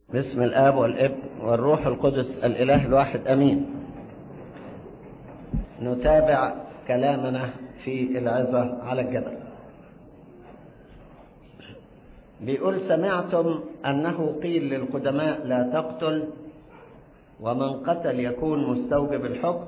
باسم الآب والابن والروح القدس الإله الواحد أمين نتابع كلامنا في العظة على الجبل بيقول سمعتم أنه قيل للقدماء لا تقتل ومن قتل يكون مستوجب الحكم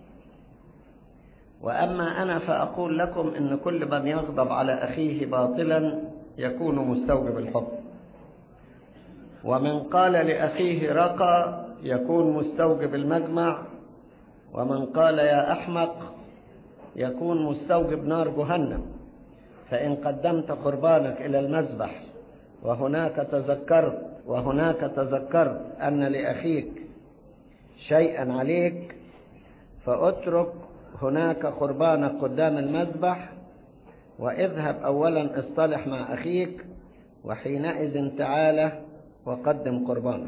وأما أنا فأقول لكم إن كل من يغضب على أخيه باطلا يكون مستوجب الحكم ومن قال لأخيه رقى يكون مستوجب المجمع ومن قال يا أحمق يكون مستوجب نار جهنم فإن قدمت قربانك إلى المذبح وهناك تذكرت وهناك تذكرت أن لأخيك شيئا عليك فاترك هناك قربانك قدام المذبح واذهب أولا اصطلح مع أخيك وحينئذ تعالى وقدم قربانك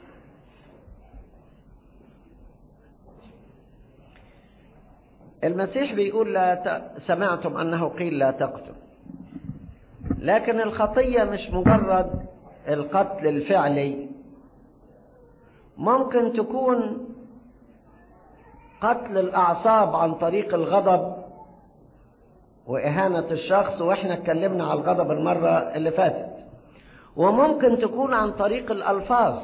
المسيح بيقول لا ت... سمعتم أنه قيل لا تقتل لكن الخطية مش مجرد القتل الفعلي ممكن تكون قتل الأعصاب عن طريق الغضب وإهانة الشخص وإحنا اتكلمنا على الغضب المرة اللي فاتت وممكن تكون عن طريق الألفاظ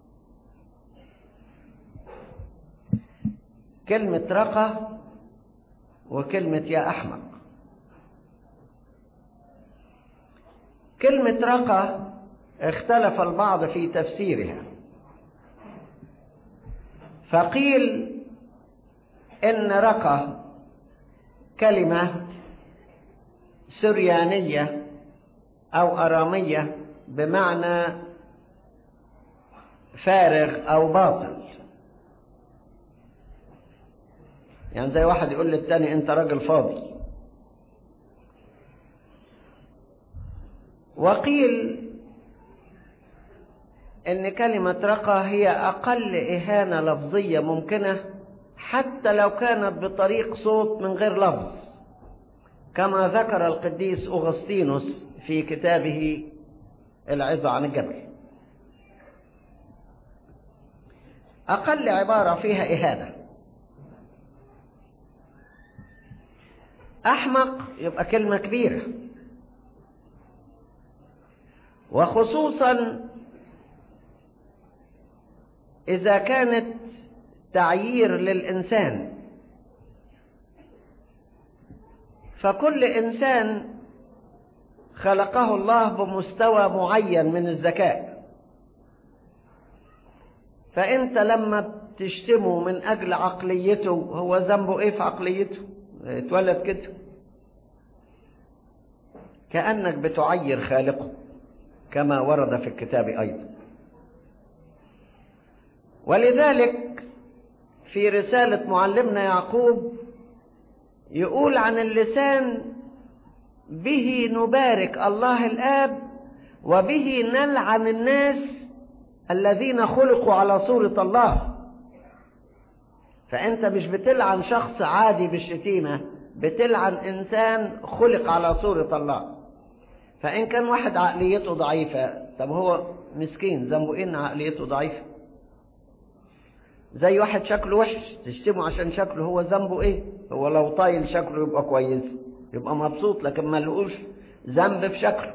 كلمة رقة وكلمة يا أحمق كلمة رقة اختلف البعض في تفسيرها فقيل إن رقة كلمة سريانية أو أرامية بمعنى فارغ أو باطل يعني زي واحد يقول للتاني أنت راجل فاضي وقيل ان كلمة رقى هي اقل اهانة لفظية ممكنة حتى لو كانت بطريق صوت من غير لفظ كما ذكر القديس أغسطينوس في كتابه العظة عن الجبل أقل عبارة فيها إهانة أحمق يبقى كلمة كبيرة وخصوصا إذا كانت تعيير للإنسان فكل إنسان خلقه الله بمستوى معين من الذكاء فأنت لما تشتمه من أجل عقليته هو ذنبه إيه في عقليته اتولد كده كأنك بتعير خالقه كما ورد في الكتاب أيضا ولذلك في رسالة معلمنا يعقوب يقول عن اللسان به نبارك الله الآب وبه نلعن الناس الذين خلقوا على صورة الله فأنت مش بتلعن شخص عادي بالشتيمة بتلعن إنسان خلق على صورة الله فإن كان واحد عقليته ضعيفة طب هو مسكين ذنبه إيه إن عقليته ضعيفة زي واحد شكله وحش تشتمه عشان شكله هو ذنبه ايه هو لو طايل شكله يبقى كويس يبقى مبسوط لكن ما لقوش ذنب في شكله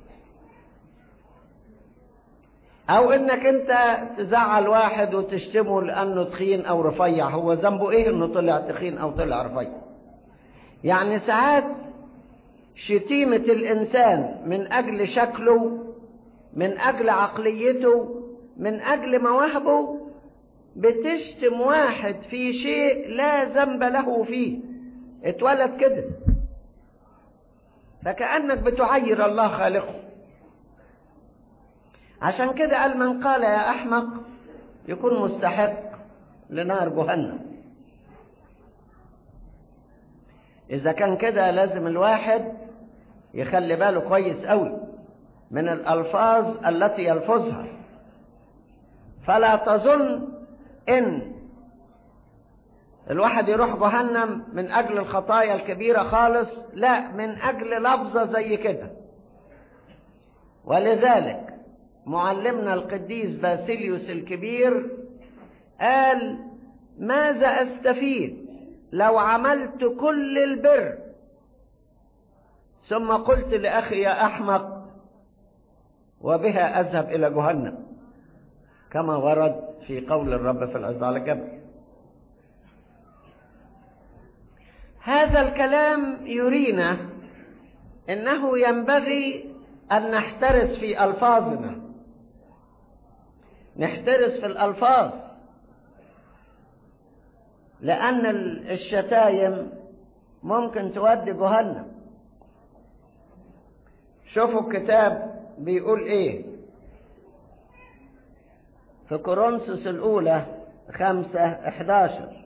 او انك انت تزعل واحد وتشتمه لانه تخين او رفيع هو ذنبه ايه انه طلع تخين او طلع رفيع يعني ساعات شتيمة الانسان من اجل شكله من اجل عقليته من اجل مواهبه بتشتم واحد في شيء لا ذنب له فيه اتولد كده فكأنك بتعير الله خالقه عشان كده قال من قال يا أحمق يكون مستحق لنار جهنم إذا كان كده لازم الواحد يخلي باله كويس قوي من الألفاظ التي يلفظها فلا تظن ان الواحد يروح جهنم من اجل الخطايا الكبيرة خالص لا من اجل لفظة زي كده ولذلك معلمنا القديس باسيليوس الكبير قال ماذا استفيد لو عملت كل البر ثم قلت لاخي يا احمق وبها اذهب الى جهنم كما ورد في قول الرب في العز على الجبل هذا الكلام يرينا انه ينبغي ان نحترس في الفاظنا نحترس في الالفاظ لان الشتايم ممكن تودي جهنم شوفوا الكتاب بيقول ايه في كورنثوس الاولى خمسة احداشر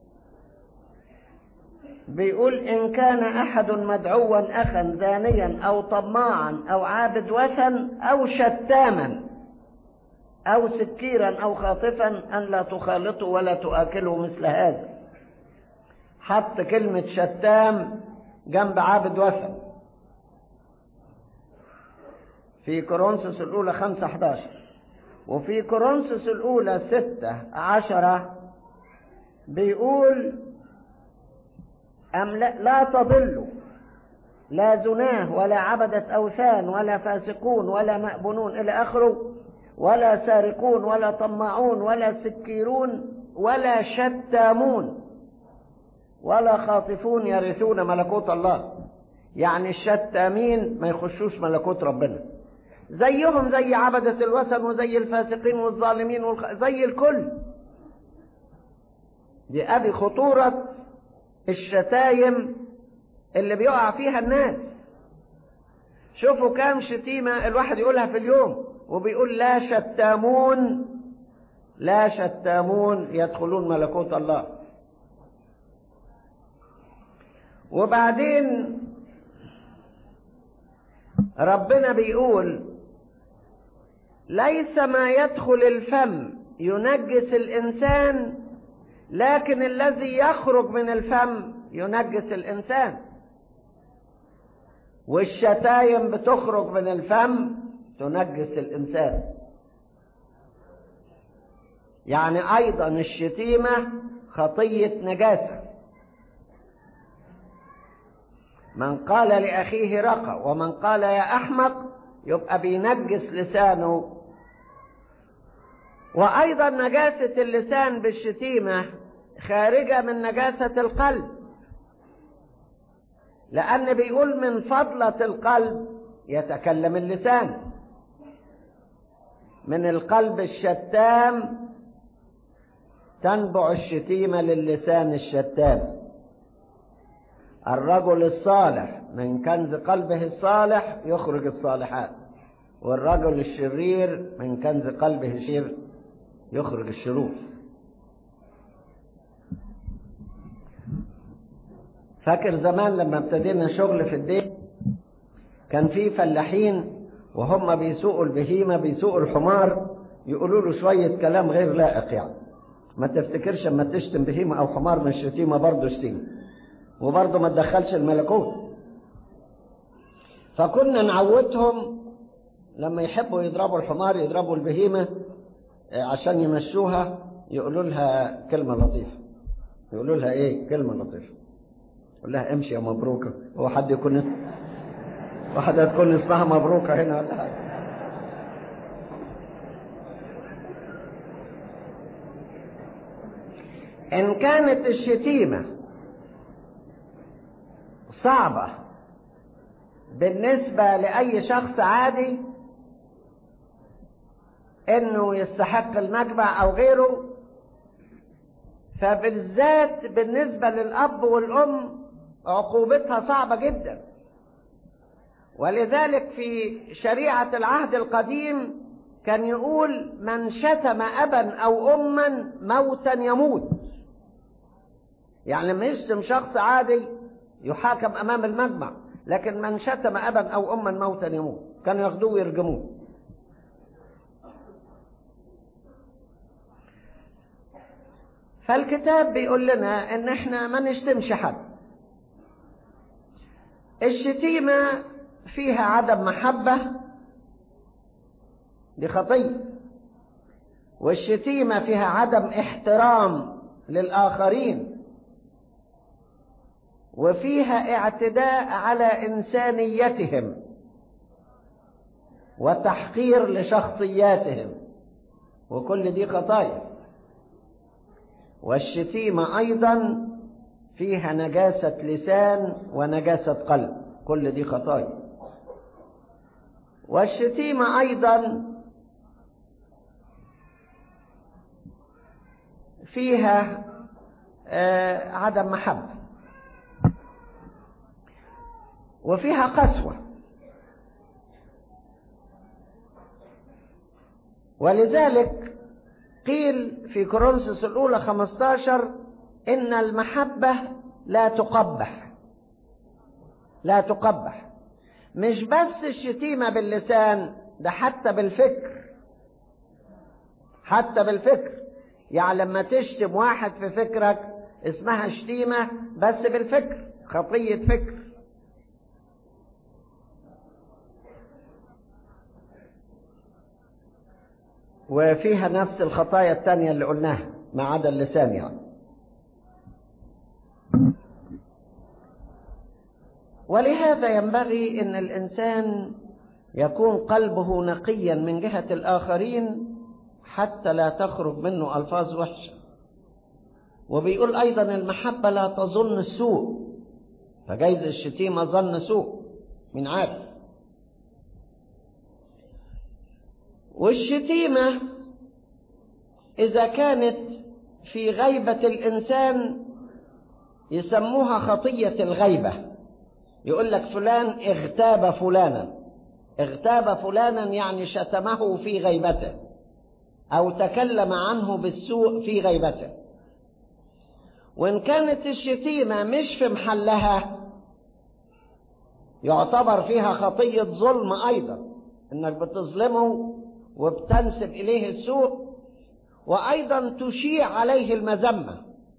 بيقول إن كان أحد مدعوا أخا زانيا أو طماعا أو عابد وثن أو شتاما أو سكيرا أو خاطفا أن لا تخالطوا ولا تؤكلوا مثل هذا حط كلمة شتام جنب عابد وثن في كورنثوس الأولى خمسة أحداشر وفي كورنثوس الأولى ستة عشرة بيقول أم لا, لا تضلوا لا زناه ولا عبدة أوثان ولا فاسقون ولا مأبونون إلى آخره ولا سارقون ولا طماعون ولا سكيرون ولا شتامون ولا خاطفون يرثون ملكوت الله يعني الشتامين ما يخشوش ملكوت ربنا زيهم زي عبدة الوثن وزي الفاسقين والظالمين والخ... زي الكل دي أدي خطورة الشتايم اللي بيقع فيها الناس شوفوا كام شتيمة الواحد يقولها في اليوم وبيقول لا شتامون لا شتامون يدخلون ملكوت الله وبعدين ربنا بيقول ليس ما يدخل الفم ينجس الإنسان لكن الذي يخرج من الفم ينجس الإنسان والشتايم بتخرج من الفم تنجس الإنسان يعني أيضا الشتيمة خطية نجاسة من قال لأخيه رقى ومن قال يا أحمق يبقى بينجس لسانه وأيضا نجاسة اللسان بالشتيمة خارجة من نجاسة القلب لأن بيقول من فضلة القلب يتكلم اللسان من القلب الشتام تنبع الشتيمة للسان الشتام الرجل الصالح من كنز قلبه الصالح يخرج الصالحات والرجل الشرير من كنز قلبه الشرير يخرج الشرور فاكر زمان لما ابتدينا شغل في الدين كان في فلاحين وهم بيسوقوا البهيمة بيسوقوا الحمار يقولوا له شوية كلام غير لائق يعني ما تفتكرش اما تشتم بهيمة او حمار من الشتيمة برضه شتيمة وبرضه ما تدخلش الملكوت فكنا نعودهم لما يحبوا يضربوا الحمار يضربوا البهيمة عشان يمشوها يقولوا لها كلمة لطيفة يقولوا لها ايه كلمة لطيفة يقول لها امشي يا مبروكة هو حد يكون اسم واحدة تكون اسمها مبروكة هنا ولا حاجة إن كانت الشتيمة صعبة بالنسبة لأي شخص عادي إنه يستحق المجمع أو غيره فبالذات بالنسبة للأب والأم عقوبتها صعبة جدا ولذلك في شريعة العهد القديم كان يقول من شتم أبا أو أما موتا يموت يعني لما يشتم شخص عادي يحاكم أمام المجمع لكن من شتم أبا أو أما موتا يموت كانوا ياخدوه ويرجموه فالكتاب بيقول لنا ان احنا ما نشتمش حد الشتيمة فيها عدم محبة دي خطية والشتيمة فيها عدم احترام للآخرين وفيها اعتداء على إنسانيتهم وتحقير لشخصياتهم وكل دي خطايا والشتيمة أيضا فيها نجاسة لسان ونجاسة قلب كل دي خطايا والشتيمة أيضا فيها آه عدم محبة وفيها قسوة ولذلك قيل في كورنثوس الأولى 15 إن المحبة لا تقبح لا تقبح مش بس الشتيمة باللسان ده حتى بالفكر حتى بالفكر يعني لما تشتم واحد في فكرك اسمها شتيمة بس بالفكر خطية فكر وفيها نفس الخطايا التانية اللي قلناها ما عدا اللسان يعني ولهذا ينبغي ان الانسان يكون قلبه نقيا من جهة الاخرين حتى لا تخرج منه الفاظ وحشة وبيقول ايضا المحبة لا تظن السوء فجايز الشتيمة ظن سوء من عارف والشتيمة إذا كانت في غيبة الإنسان يسموها خطية الغيبة يقول لك فلان اغتاب فلانا اغتاب فلانا يعني شتمه في غيبته أو تكلم عنه بالسوء في غيبته وإن كانت الشتيمة مش في محلها يعتبر فيها خطية ظلم أيضا إنك بتظلمه وبتنسب إليه السوء وأيضا تشيع عليه المذمة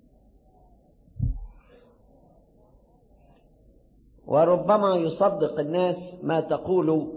وربما يصدق الناس ما تقول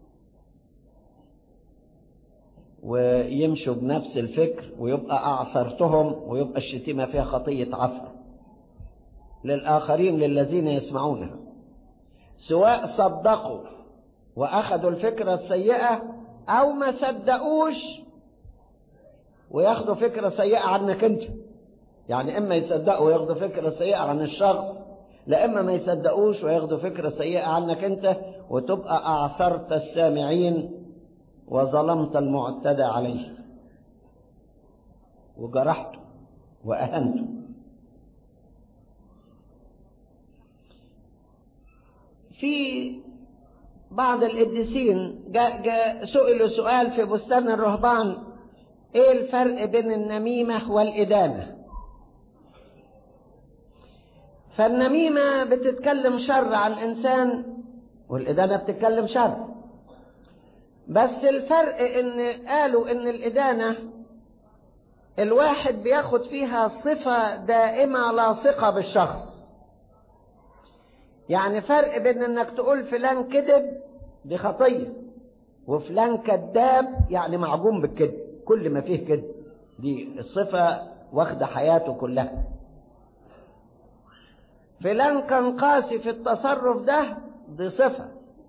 ويمشوا بنفس الفكر ويبقى أعثرتهم ويبقى الشتيمة فيها خطية عثر للآخرين للذين يسمعونها سواء صدقوا وأخذوا الفكرة السيئة أو ما صدقوش وياخدوا فكرة سيئة عنك أنت يعني إما يصدقوا وياخدوا فكرة سيئة عن الشخص لا إما ما يصدقوش وياخدوا فكرة سيئة عنك أنت وتبقى أعثرت السامعين وظلمت المعتدى عليه وجرحته وأهنته في بعض القديسين جاء جاء سئلوا سؤال في بستان الرهبان ايه الفرق بين النميمة والإدانة فالنميمة بتتكلم شر عن إنسان والإدانة بتتكلم شر بس الفرق ان قالوا ان الإدانة الواحد بياخد فيها صفة دائمة لاصقة بالشخص يعني فرق بين انك تقول فلان كذب دي خطية وفلان كذاب يعني معجون بالكذب كل ما فيه كذب دي الصفة واخدة حياته كلها فلان كان قاسي في التصرف ده دي صفة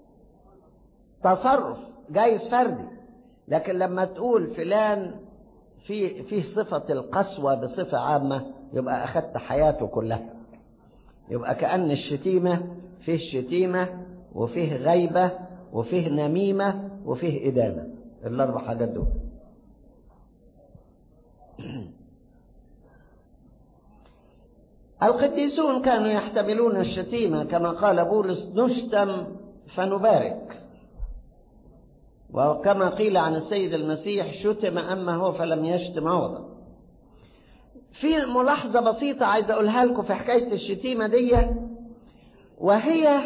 تصرف جايز فردي لكن لما تقول فلان في فيه صفة القسوة بصفة عامة يبقى أخذت حياته كلها يبقى كأن الشتيمة فيه شتيمة وفيه غيبة وفيه نميمة وفيه إدانة الأربع حاجات دول القديسون كانوا يحتملون الشتيمة كما قال بولس نشتم فنبارك وكما قيل عن السيد المسيح شتم أما هو فلم يشتم عوضا في ملاحظة بسيطة عايز أقولها لكم في حكاية الشتيمة دي وهي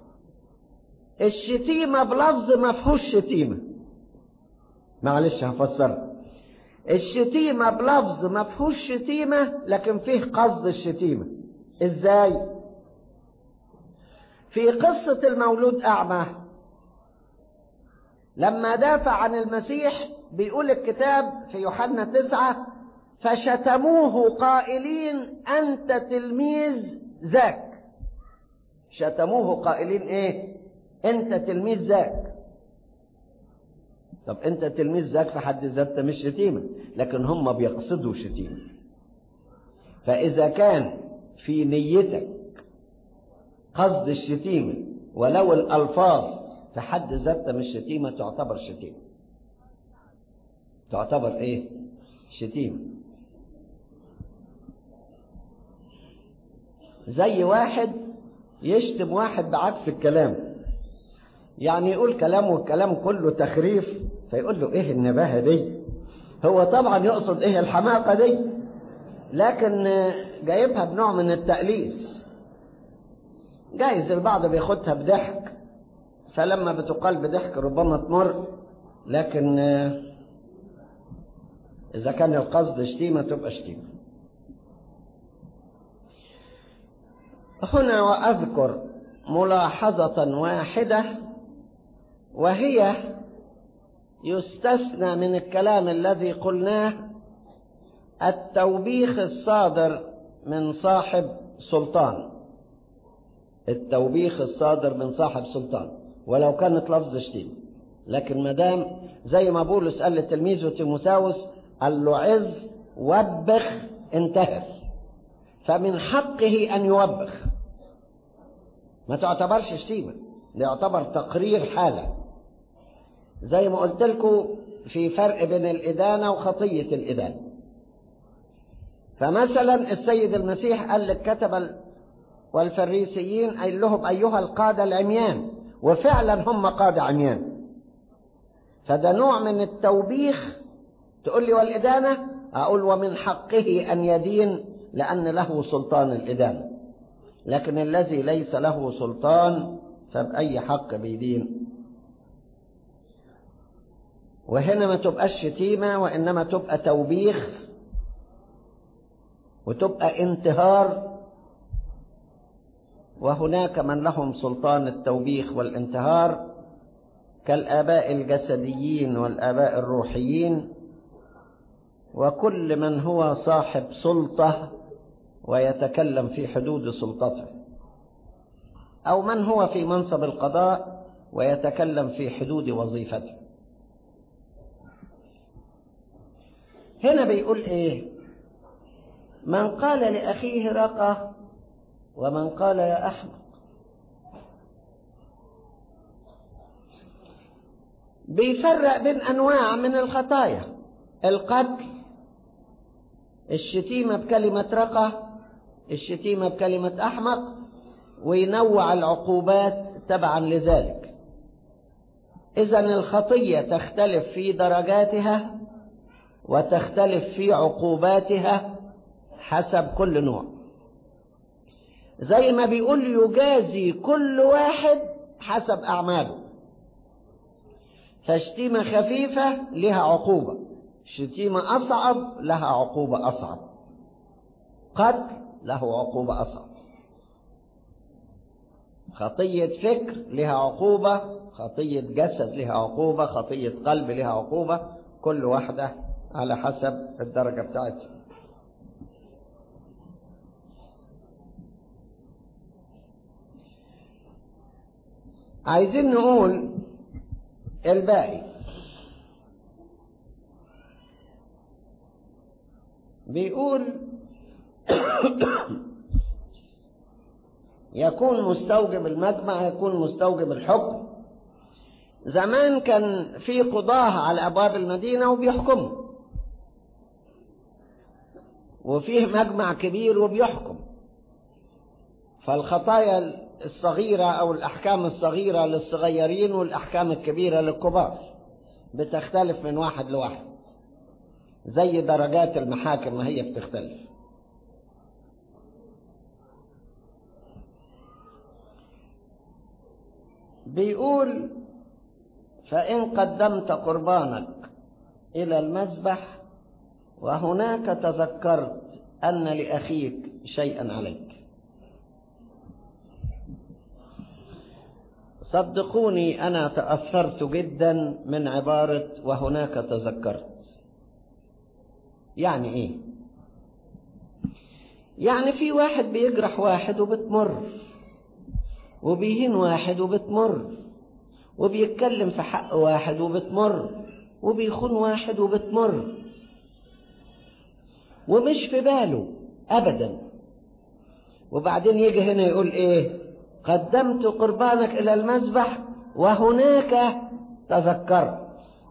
الشتيمة بلفظ ما فيهوش شتيمة معلش هفسرها الشتيمة بلفظ ما فيهوش شتيمة لكن فيه قصد الشتيمة ازاي في قصة المولود أعمى لما دافع عن المسيح بيقول الكتاب في يوحنا تسعة فشتموه قائلين أنت تلميذ ذاك شتموه قائلين ايه انت تلميذ ذاك طب انت تلميذ ذاك في حد ذاته مش شتيمة لكن هم بيقصدوا شتيمة فإذا كان في نيتك قصد الشتيمة ولو الألفاظ في حد ذاتها مش شتيمة تعتبر شتيمة تعتبر ايه شتيمة زي واحد يشتم واحد بعكس الكلام يعني يقول كلام والكلام كله تخريف فيقول له ايه النباهة دي هو طبعا يقصد ايه الحماقة دي لكن جايبها بنوع من التأليس جايز البعض بياخدها بضحك فلما بتقال بضحك ربما تمر لكن إذا كان القصد شتيمة تبقى شتيمة هنا وأذكر ملاحظة واحدة وهي يستثنى من الكلام الذي قلناه التوبيخ الصادر من صاحب سلطان التوبيخ الصادر من صاحب سلطان ولو كانت لفظ شتيمة لكن ما دام زي ما بولس قال لتلميذه تيموساوس قال له عز وبخ انتهر فمن حقه أن يوبخ ما تعتبرش شتيمة ده يعتبر تقرير حالة زي ما قلت لكم في فرق بين الإدانة وخطية الإدانة فمثلا السيد المسيح قال للكتبة والفريسيين قال لهم أيها القادة العميان وفعلا هم قادة عميان فده نوع من التوبيخ تقول لي والإدانة أقول ومن حقه أن يدين لأن له سلطان الإدانة لكن الذي ليس له سلطان فبأي حق بيدين وهنا ما تبقاش شتيمة وإنما تبقى توبيخ وتبقى انتهار وهناك من لهم سلطان التوبيخ والانتهار كالآباء الجسديين والآباء الروحيين وكل من هو صاحب سلطة ويتكلم في حدود سلطته أو من هو في منصب القضاء ويتكلم في حدود وظيفته هنا بيقول ايه من قال لأخيه رقى ومن قال يا أحمق بيفرق بين أنواع من الخطايا القتل الشتيمة بكلمة رقى الشتيمة بكلمة أحمق وينوع العقوبات تبعا لذلك إذا الخطية تختلف في درجاتها وتختلف في عقوباتها حسب كل نوع زي ما بيقول يجازي كل واحد حسب أعماله فشتيمة خفيفة لها عقوبة شتيمة أصعب لها عقوبة أصعب قتل له عقوبة أصعب خطية فكر لها عقوبة خطية جسد لها عقوبة خطية قلب لها عقوبة كل واحدة على حسب الدرجة بتاعتها عايزين نقول الباقي بيقول يكون مستوجب المجمع يكون مستوجب الحكم زمان كان في قضاة على أبواب المدينة وبيحكموا وفيه مجمع كبير وبيحكم فالخطايا الصغيرة أو الأحكام الصغيرة للصغيرين والأحكام الكبيرة للكبار بتختلف من واحد لواحد زي درجات المحاكم ما هي بتختلف بيقول فإن قدمت قربانك إلى المذبح وهناك تذكرت أن لأخيك شيئا عليك صدقوني أنا تأثرت جدا من عبارة وهناك تذكرت يعني إيه يعني في واحد بيجرح واحد وبتمر وبيهين واحد وبتمر وبيتكلم في حق واحد وبتمر وبيخون واحد وبتمر ومش في باله أبدا وبعدين يجي هنا يقول إيه قدمت قربانك إلى المذبح وهناك تذكرت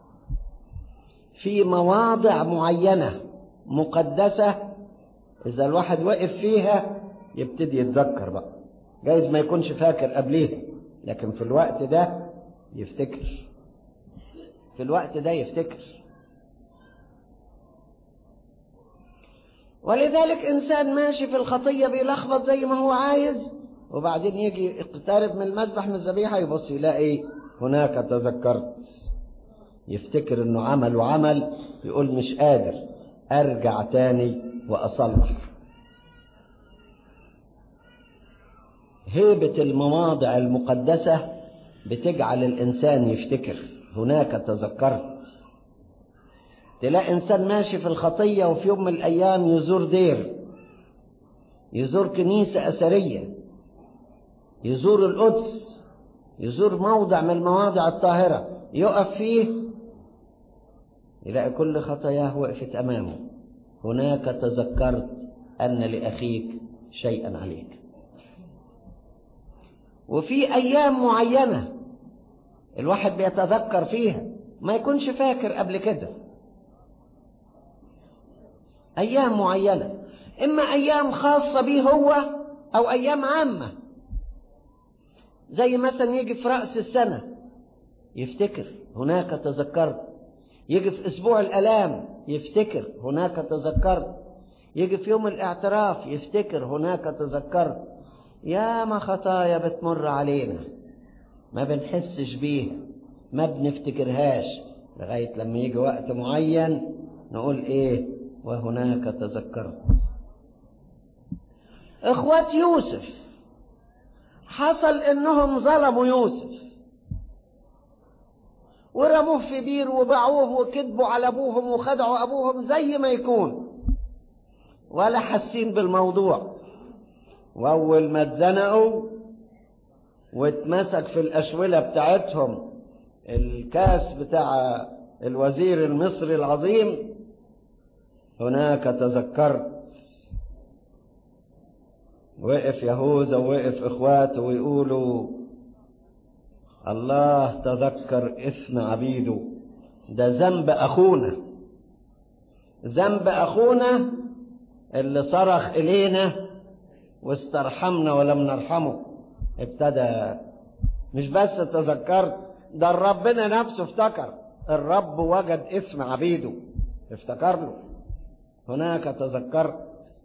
في مواضع معينة مقدسة إذا الواحد وقف فيها يبتدي يتذكر بقى جايز ما يكونش فاكر قبليها لكن في الوقت ده يفتكر في الوقت ده يفتكر ولذلك إنسان ماشي في الخطية بيلخبط زي ما هو عايز وبعدين يجي يقترب من المذبح من الذبيحة يبص يلاقي هناك تذكرت يفتكر انه عمل وعمل يقول مش قادر ارجع تاني واصلح هيبة المواضع المقدسة بتجعل الانسان يفتكر هناك تذكرت تلاقي انسان ماشي في الخطية وفي يوم من الايام يزور دير يزور كنيسة اثرية يزور القدس يزور موضع من المواضع الطاهرة يقف فيه يلاقي كل خطاياه وقفت أمامه هناك تذكرت أن لأخيك شيئا عليك وفي أيام معينة الواحد بيتذكر فيها ما يكونش فاكر قبل كده أيام معينة إما أيام خاصة به هو أو أيام عامة زي مثلا يجي في رأس السنة يفتكر هناك تذكرت يجي في أسبوع الألام يفتكر هناك تذكرت يجي في يوم الاعتراف يفتكر هناك تذكرت يا ما خطايا بتمر علينا ما بنحسش بيها ما بنفتكرهاش لغاية لما يجي وقت معين نقول ايه وهناك تذكرت اخوات يوسف حصل انهم ظلموا يوسف ورموه في بير وباعوه وكذبوا على ابوهم وخدعوا ابوهم زي ما يكون ولا حاسين بالموضوع واول ما اتزنقوا واتمسك في الاشوله بتاعتهم الكاس بتاع الوزير المصري العظيم هناك تذكرت وقف يهوذا ووقف اخواته ويقولوا الله تذكر اثم عبيده ده ذنب اخونا ذنب اخونا اللي صرخ الينا واسترحمنا ولم نرحمه ابتدى مش بس تذكرت ده ربنا نفسه افتكر الرب وجد اسم عبيده افتكر له هناك تذكرت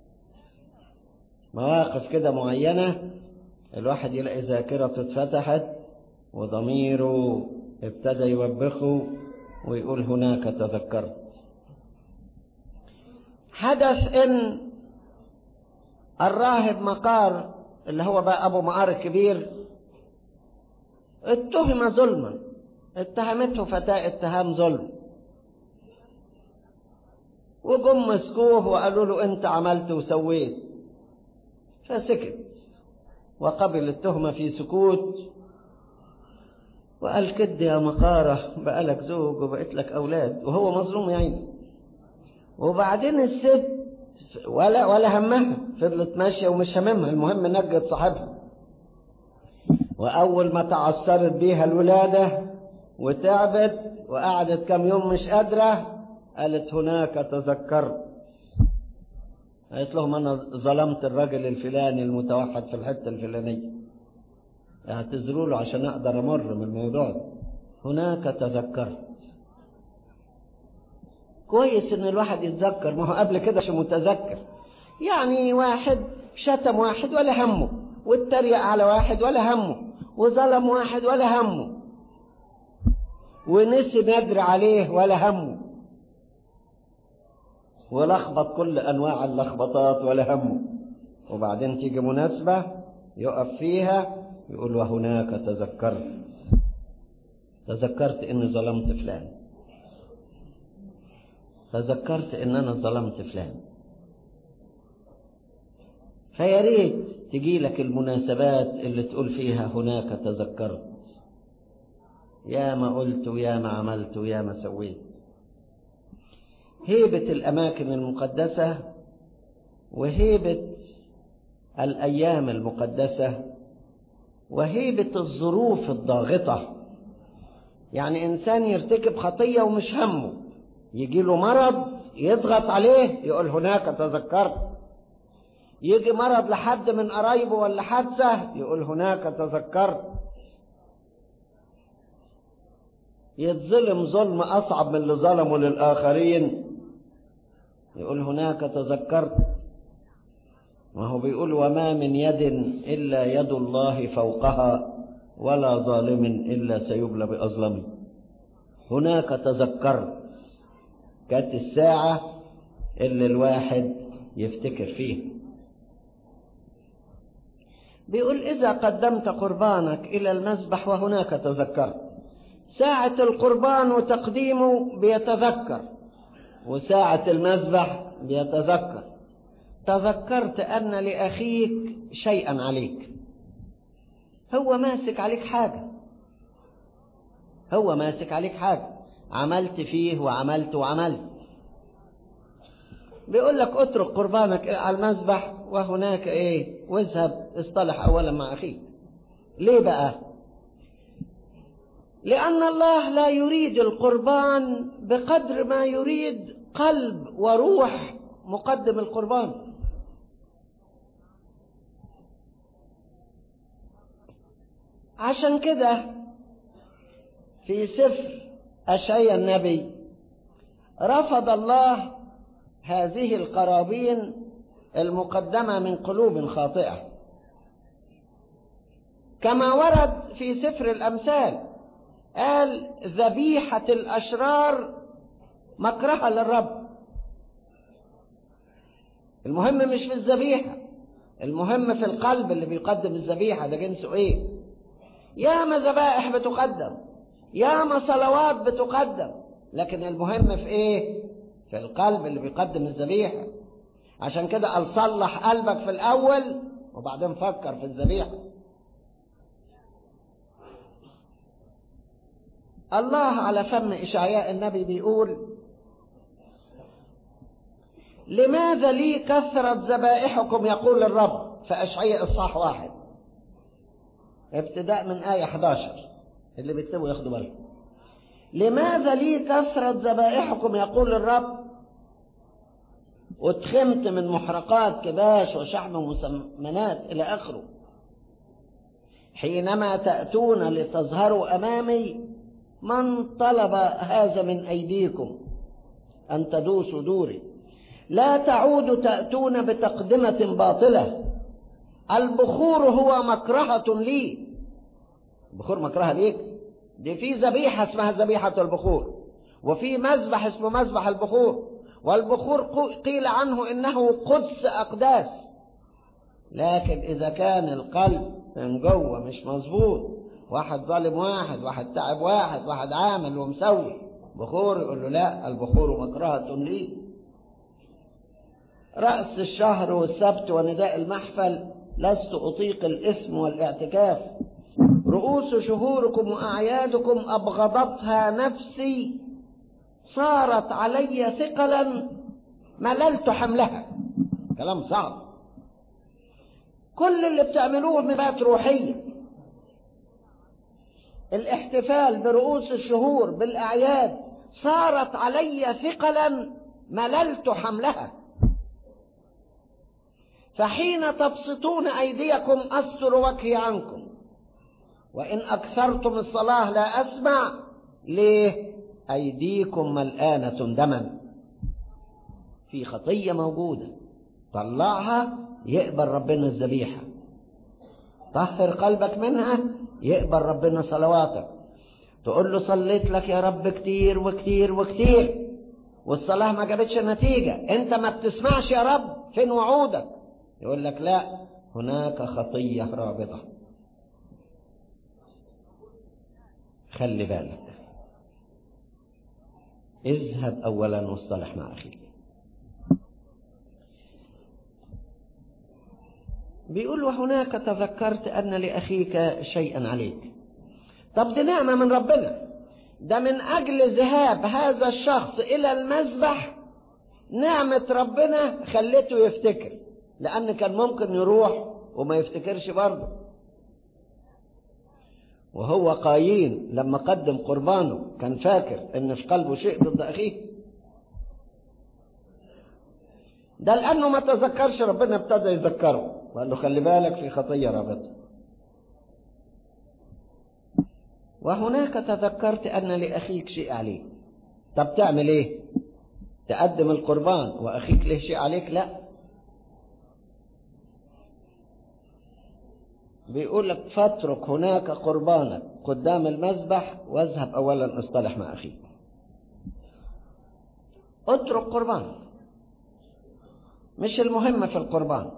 مواقف كده معينة الواحد يلاقي ذاكرته اتفتحت وضميره ابتدى يوبخه ويقول هناك تذكرت حدث ان الراهب مقار اللي هو بقى ابو مقار الكبير اتهم ظلما اتهمته فتاة اتهام ظلم وجم مسكوه وقالوا له انت عملت وسويت فسكت وقبل التهمة في سكوت وقال كد يا مقارة بقالك زوج وبقيت لك أولاد وهو مظلوم يا عيني وبعدين الست ولا ولا همها فضلت ماشية ومش هممها المهم نجت صاحبها وأول ما تعثرت بيها الولادة وتعبت وقعدت كم يوم مش قادرة قالت هناك تذكرت قالت لهم أنا ظلمت الرجل الفلاني المتوحد في الحتة الفلانية اعتذروا له عشان أقدر أمر من الموضوع ده هناك تذكرت كويس إن الواحد يتذكر ما هو قبل كده مش متذكر يعني واحد شتم واحد ولا همه واتريق على واحد ولا همه وظلم واحد ولا همه ونسي ندر عليه ولا همه ولخبط كل أنواع اللخبطات ولا همه وبعدين تيجي مناسبة يقف فيها يقول وهناك تذكرت تذكرت اني ظلمت فلان تذكرت ان انا ظلمت فلان فيا ريت تجي لك المناسبات اللي تقول فيها هناك تذكرت يا ما قلت ويا ما عملت ويا ما سويت هيبة الأماكن المقدسة وهيبة الأيام المقدسة وهيبة الظروف الضاغطة يعني إنسان يرتكب خطية ومش همه يجي له مرض يضغط عليه يقول هناك تذكرت يجي مرض لحد من قرايبه ولا حادثة يقول هناك تذكرت يتظلم ظلم أصعب من اللي ظلمه للآخرين يقول هناك تذكرت ما هو بيقول وما من يد إلا يد الله فوقها ولا ظالم إلا سيبلى بأظلمه هناك تذكرت كانت الساعة اللي الواحد يفتكر فيها بيقول إذا قدمت قربانك إلى المذبح وهناك تذكرت ساعة القربان وتقديمه بيتذكر وساعة المذبح بيتذكر تذكرت أن لأخيك شيئا عليك هو ماسك عليك حاجة هو ماسك عليك حاجة عملت فيه وعملت وعملت بيقول لك اترك قربانك على المذبح وهناك ايه واذهب اصطلح اولا مع اخيك ليه بقى لان الله لا يريد القربان بقدر ما يريد قلب وروح مقدم القربان عشان كده في سفر أشعيا النبي رفض الله هذه القرابين المقدمة من قلوب خاطئة كما ورد في سفر الأمثال قال ذبيحة الأشرار مكرهة للرب المهم مش في الذبيحة المهم في القلب اللي بيقدم الذبيحة ده جنسه ايه ياما ذبائح بتقدم ياما صلوات بتقدم لكن المهم في ايه في القلب اللي بيقدم الذبيحة عشان كده قال صلح قلبك في الأول وبعدين فكر في الذبيحة الله على فم إشعياء النبي بيقول لماذا لي كثرة ذبائحكم يقول الرب في أشعياء الصح واحد ابتداء من آية 11 اللي بيكتبوا ياخدوا بالهم لماذا لي كثرة ذبائحكم يقول الرب اتخمت من محرقات كباش وشحم مسمنات إلى آخره حينما تأتون لتظهروا أمامي من طلب هذا من أيديكم أن تدوسوا دوري لا تعودوا تأتون بتقدمة باطلة البخور هو مكرهة لي البخور مكرهة ليك دي في ذبيحة اسمها ذبيحة البخور وفي مذبح اسمه مذبح البخور والبخور قيل عنه إنه قدس أقداس لكن إذا كان القلب من جوه مش مظبوط واحد ظالم واحد واحد تعب واحد واحد عامل ومسوي بخور يقول له لا البخور مكرهة لي رأس الشهر والسبت ونداء المحفل لست أطيق الإثم والاعتكاف رؤوس شهوركم وأعيادكم أبغضتها نفسي صارت علي ثقلا مللت حملها كلام صعب كل اللي بتعملوه مرات روحية الاحتفال برؤوس الشهور بالأعياد صارت علي ثقلا مللت حملها فحين تبسطون أيديكم أستر وجهي عنكم وإن أكثرتم الصلاة لا أسمع ليه أيديكم ملآنة دما في خطية موجودة طلعها يقبل ربنا الذبيحة طهر قلبك منها يقبل ربنا صلواتك تقول له صليت لك يا رب كتير وكتير وكتير والصلاة ما جابتش نتيجة انت ما بتسمعش يا رب فين وعودك يقول لك لا هناك خطية رابطة خلي بالك اذهب أولا واصطلح مع أخيك بيقول وهناك تذكرت أن لأخيك شيئا عليك طب دي نعمة من ربنا ده من أجل ذهاب هذا الشخص إلى المذبح نعمة ربنا خلته يفتكر لأن كان ممكن يروح وما يفتكرش برضه وهو قايين لما قدم قربانه كان فاكر ان في قلبه شيء ضد اخيه ده لانه ما تذكرش ربنا ابتدى يذكره وقال له خلي بالك في خطيه رابطه وهناك تذكرت ان لاخيك شيء عليك طب تعمل ايه تقدم القربان واخيك له شيء عليك لا بيقول لك فاترك هناك قربانك قدام المذبح واذهب اولا اصطلح مع اخيك اترك قربانك مش المهم في القربان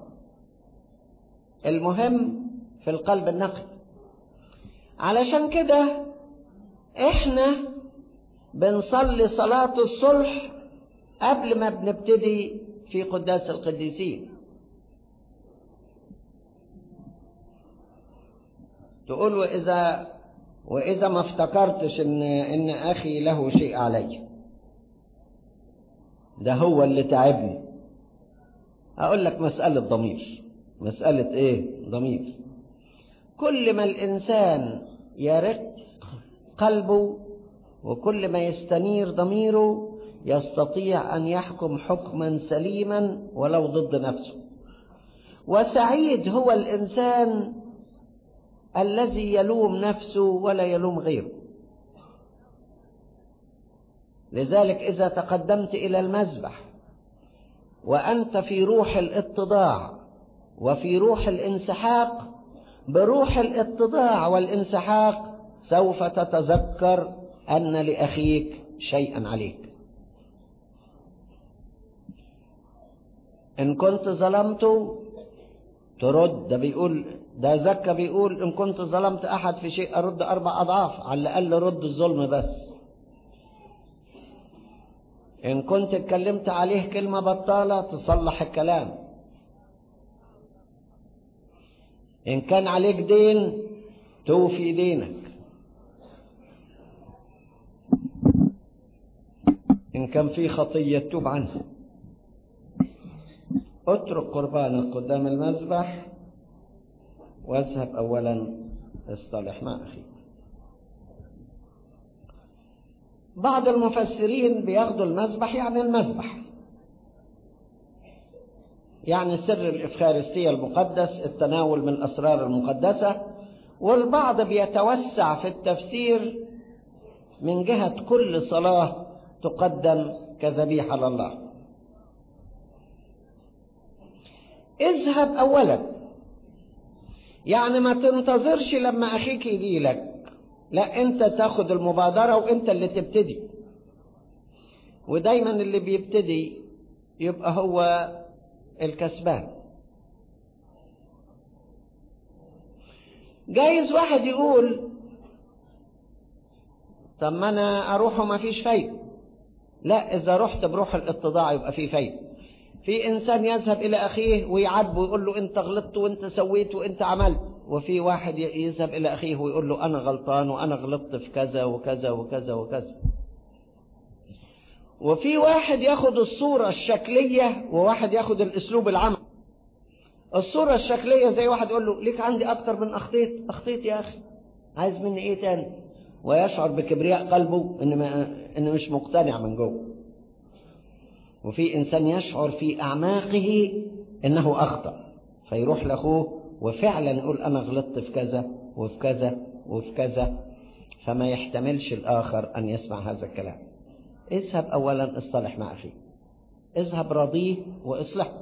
المهم في القلب النقي علشان كده احنا بنصلي صلاة الصلح قبل ما بنبتدي في قداس القديسين تقول وإذا وإذا ما افتكرتش إن إن أخي له شيء علي ده هو اللي تعبني أقول لك مسألة ضمير مسألة إيه ضمير كل ما الإنسان يرق قلبه وكل ما يستنير ضميره يستطيع أن يحكم حكما سليما ولو ضد نفسه وسعيد هو الإنسان الذي يلوم نفسه ولا يلوم غيره لذلك إذا تقدمت إلى المذبح وأنت في روح الاتضاع وفي روح الانسحاق بروح الاتضاع والانسحاق سوف تتذكر أن لأخيك شيئا عليك إن كنت ظلمته ترد ده بيقول ده زكا بيقول إن كنت ظلمت أحد في شيء أرد أربع أضعاف على الأقل رد الظلم بس إن كنت اتكلمت عليه كلمة بطالة تصلح الكلام إن كان عليك دين توفي دينك إن كان في خطية توب عنها اترك قربانك قدام المذبح واذهب أولا اصطلح مع أخيك بعض المفسرين بياخدوا المذبح يعني المذبح يعني سر الإفخارستية المقدس التناول من الأسرار المقدسة والبعض بيتوسع في التفسير من جهة كل صلاة تقدم كذبيحة لله اذهب أولا يعني ما تنتظرش لما أخيك يجي لك لا أنت تاخد المبادرة وأنت اللي تبتدي ودايما اللي بيبتدي يبقى هو الكسبان جايز واحد يقول طب ما انا اروح وما فيش فايده لا اذا رحت بروح الاتضاع يبقى في فايده في انسان يذهب الى اخيه ويعاتبه ويقول له انت غلطت وانت سويت وانت عملت وفي واحد يذهب الى اخيه ويقول له انا غلطان وانا غلطت في كذا وكذا وكذا وكذا وفي واحد ياخد الصورة الشكلية وواحد ياخد الاسلوب العمل الصورة الشكلية زي واحد يقول له ليك عندي اكتر من اخطيت اخطيت يا اخي عايز مني ايه تاني ويشعر بكبرياء قلبه ان, ما إن مش مقتنع من جوه وفي انسان يشعر في اعماقه انه اخطأ فيروح لاخوه وفعلا يقول انا غلطت في كذا وفي كذا وفي كذا فما يحتملش الاخر ان يسمع هذا الكلام اذهب اولا اصطلح مع اخيك اذهب رضيه واصلحه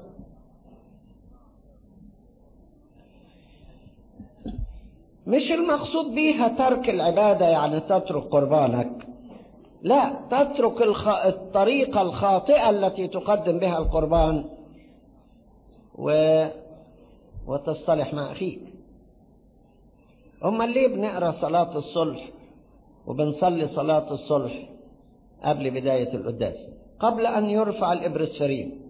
مش المقصود بيها ترك العبادة يعني تترك قربانك لا تترك الخ... الطريقة الخاطئة التي تقدم بها القربان و... وتصطلح مع أخيك أما ليه بنقرأ صلاة الصلح وبنصلي صلاة الصلح قبل بداية القداس قبل أن يرفع الإبرسفرين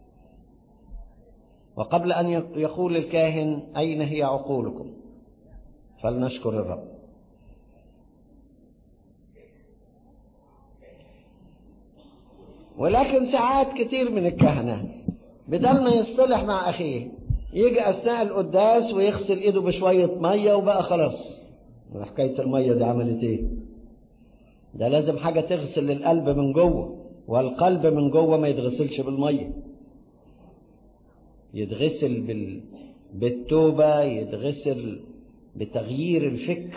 وقبل أن يقول الكاهن أين هي عقولكم فلنشكر الرب ولكن ساعات كتير من الكهنة بدل ما يصطلح مع أخيه يجي أثناء القداس ويغسل إيده بشوية مية وبقى خلاص حكاية المية دي عملت إيه ده لازم حاجة تغسل القلب من جوه والقلب من جوه ما يتغسلش بالمية يتغسل بال... بالتوبة يتغسل بتغيير الفكر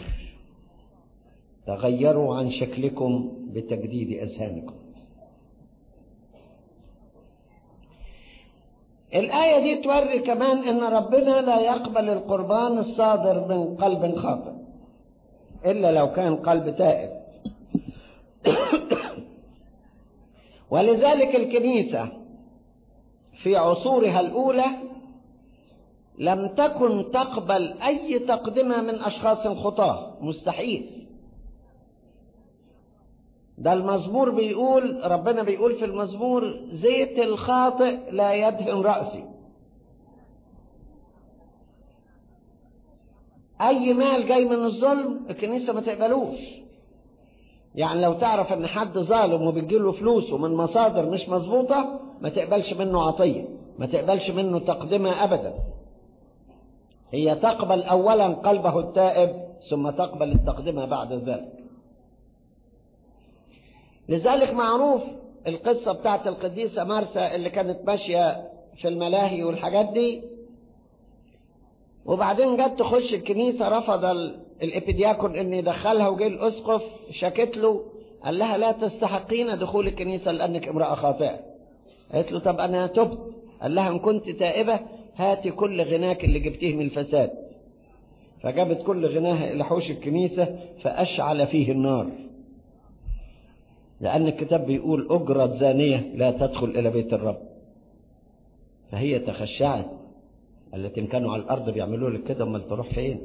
تغيروا عن شكلكم بتجديد أذهانكم الآية دي توري كمان إن ربنا لا يقبل القربان الصادر من قلب خاطئ إلا لو كان قلب تائب ولذلك الكنيسة في عصورها الأولى لم تكن تقبل أي تقدمة من أشخاص خطاة مستحيل ده المزمور بيقول ربنا بيقول في المزمور زيت الخاطئ لا يدهن رأسي أي مال جاي من الظلم الكنيسة ما تقبلوش يعني لو تعرف ان حد ظالم وبتجيله فلوسه من مصادر مش مظبوطة ما تقبلش منه عطية ما تقبلش منه تقدمة أبدا هي تقبل أولا قلبه التائب ثم تقبل التقدمة بعد ذلك لذلك معروف القصة بتاعت القديسة مارسا اللي كانت ماشية في الملاهي والحاجات دي وبعدين جت تخش الكنيسة رفض الإبيدياكون إن يدخلها وجه الأسقف شكت له قال لها لا تستحقين دخول الكنيسة لأنك امرأة خاطئة قالت له طب أنا تبت قال لها إن كنت تائبة هاتي كل غناك اللي جبتيه من الفساد فجابت كل غناها إلى حوش الكنيسة فأشعل فيه النار لأن الكتاب بيقول أجرة زانية لا تدخل إلى بيت الرب فهي تخشعت التي كانوا على الأرض بيعملوا لك كده أمال تروح فين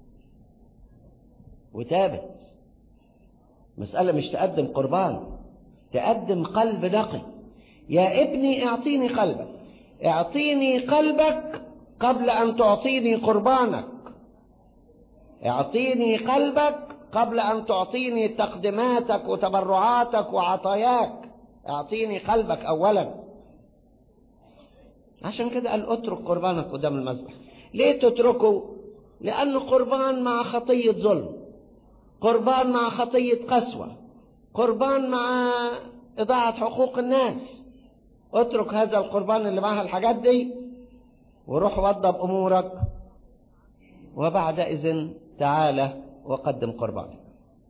وتابت مسألة مش تقدم قربان تقدم قلب نقي يا ابني اعطيني قلبك اعطيني قلبك قبل أن تعطيني قربانك اعطيني قلبك قبل أن تعطيني تقدماتك وتبرعاتك وعطاياك اعطيني قلبك أولا عشان كده قال اترك قربانك قدام المذبح ليه تتركه لأنه قربان مع خطية ظلم قربان مع خطية قسوة قربان مع إضاعة حقوق الناس اترك هذا القربان اللي معها الحاجات دي وروح وضب أمورك وبعد إذن تعالى وقدم قربانك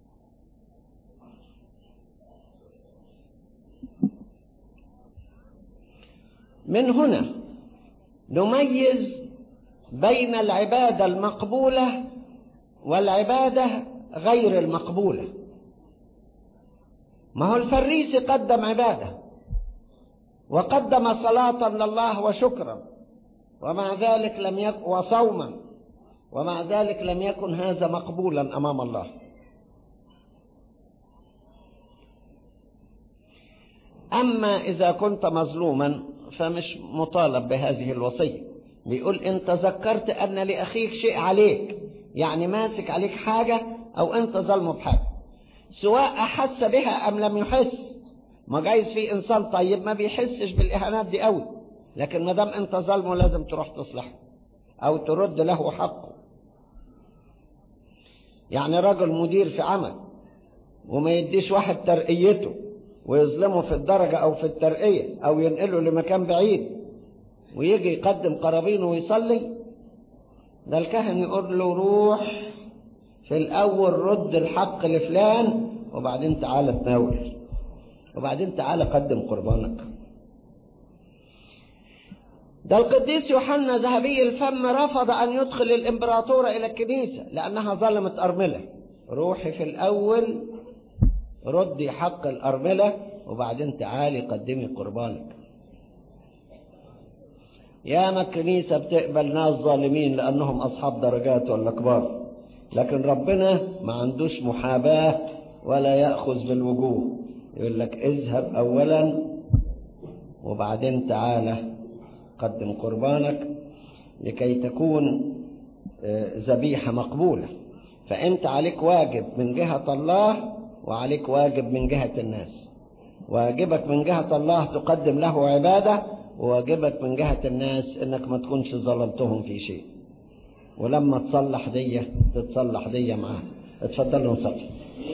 من هنا نميز بين العبادة المقبولة والعبادة غير المقبولة ما هو الفريسي قدم عبادة وقدم صلاة لله وشكرا ومع ذلك لم يكن وصوما ومع ذلك لم يكن هذا مقبولا أمام الله أما إذا كنت مظلوما فمش مطالب بهذه الوصية بيقول إن تذكرت أن لأخيك شيء عليك يعني ماسك عليك حاجة أو أنت ظلمه بحاجة سواء أحس بها أم لم يحس ما جايز في إنسان طيب ما بيحسش بالإهانات دي قوي لكن ما دام أنت ظلمه لازم تروح تصلحه أو ترد له حقه يعني رجل مدير في عمل وما يديش واحد ترقيته ويظلمه في الدرجة أو في الترقية أو ينقله لمكان بعيد ويجي يقدم قرابينه ويصلي ده الكاهن يقول له روح في الأول رد الحق لفلان وبعدين تعالى تناول وبعدين تعالى قدم قربانك ده القديس يوحنا ذهبي الفم رفض أن يدخل الإمبراطورة إلى الكنيسة لأنها ظلمت أرملة روحي في الأول ردي حق الأرملة وبعدين تعالي قدمي قربانك ياما الكنيسة بتقبل ناس ظالمين لأنهم أصحاب درجات ولا كبار لكن ربنا ما عندوش محاباة ولا يأخذ بالوجوه يقول لك اذهب أولا وبعدين تعالى قدم قربانك لكي تكون ذبيحة مقبولة فأنت عليك واجب من جهة الله وعليك واجب من جهة الناس واجبك من جهة الله تقدم له عبادة وواجبك من جهة الناس انك ما تكونش ظلمتهم في شيء ولما تصلح دي تتصلح دي معاه اتفضلوا نصلي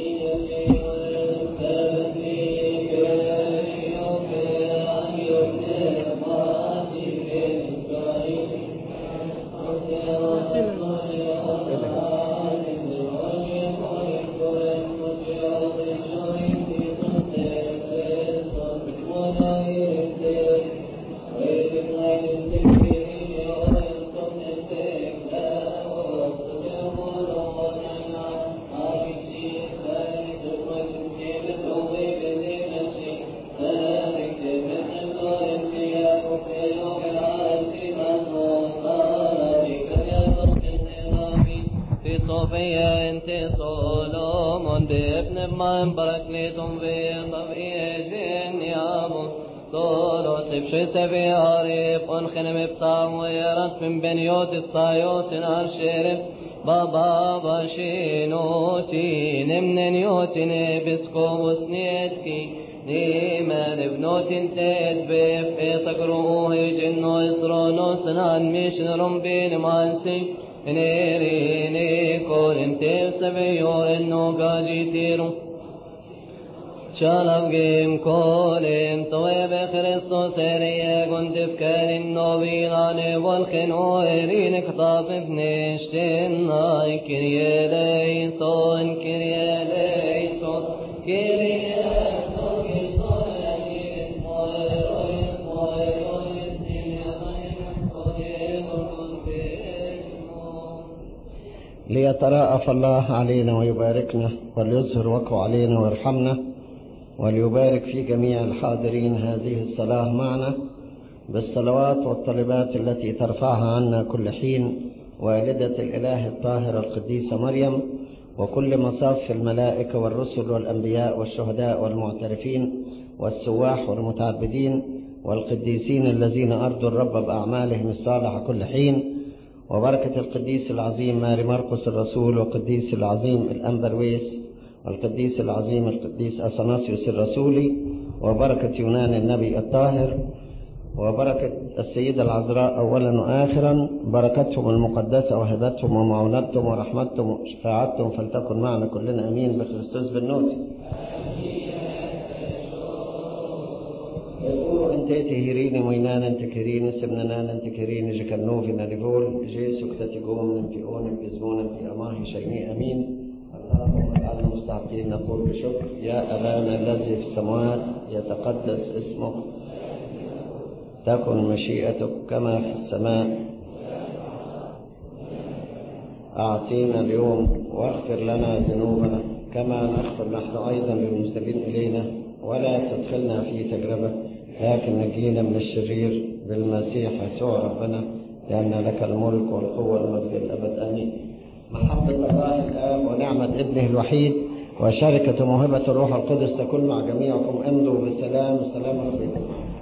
صوفيا انت صولومون بابن من بركليتم في طبيعي نيامون طولو سبشي سبي عريب انخنم بطام ويرد من بنيوت الطايوت نار شرف بابا باشينوتي نمن نيوتي نبسكو وسنيتكي نيمان بنوتين تيت بيف اي تقروه جنو اسرونو سنان ميشن رمبين مانسي نيريني كون انت سبيو انو قاجي تيرو شالف جيم كولين طوي بخريستو سيريا كنت بكان النوبيلان والخنو ايرين كطاف بنشتين ناي كريا ليسون كريا ليسون كريا ليتراءف الله علينا ويباركنا وليظهر وقعه علينا ويرحمنا وليبارك في جميع الحاضرين هذه الصلاة معنا بالصلوات والطلبات التي ترفعها عنا كل حين والدة الإله الطاهرة القديسة مريم وكل مصاف الملائكة والرسل والأنبياء والشهداء والمعترفين والسواح والمتعبدين والقديسين الذين أرضوا الرب بأعمالهم الصالحة كل حين وبركة القديس العظيم ماري مرقس الرسول والقديس العظيم الأنبرويس والقديس العظيم القديس أثناسيوس الرسولي وبركة يونان النبي الطاهر وبركة السيدة العذراء أولا وآخرا بركتهم المقدسة وهبتهم ومعونتهم ورحمتهم وشفاعتهم فلتكن معنا كلنا أمين بخريستوس بالنوت انت تهيريني وينان انت كيريني سمنان انت كيريني جكنوفي ناليفول جيسو كتاتيقوم انت اون انت زمون انت اماهي شيني امين اللهم اجعلنا مستحقين نقول بشكر يا ابانا الذي في السماوات يتقدس اسمك تكن مشيئتك كما في السماء أعطينا اليوم واغفر لنا ذنوبنا كما نغفر نحن أيضا للمسلمين إلينا ولا تدخلنا في تجربة لكن نجينا من الشرير بالمسيح يسوع ربنا لأن لك الملك والقوة والمجد الأبد آمين محبة الله الآب ونعمة ابنه الوحيد وشركة موهبة الروح القدس تكون مع جميعكم امضوا بالسلام والسلام عليكم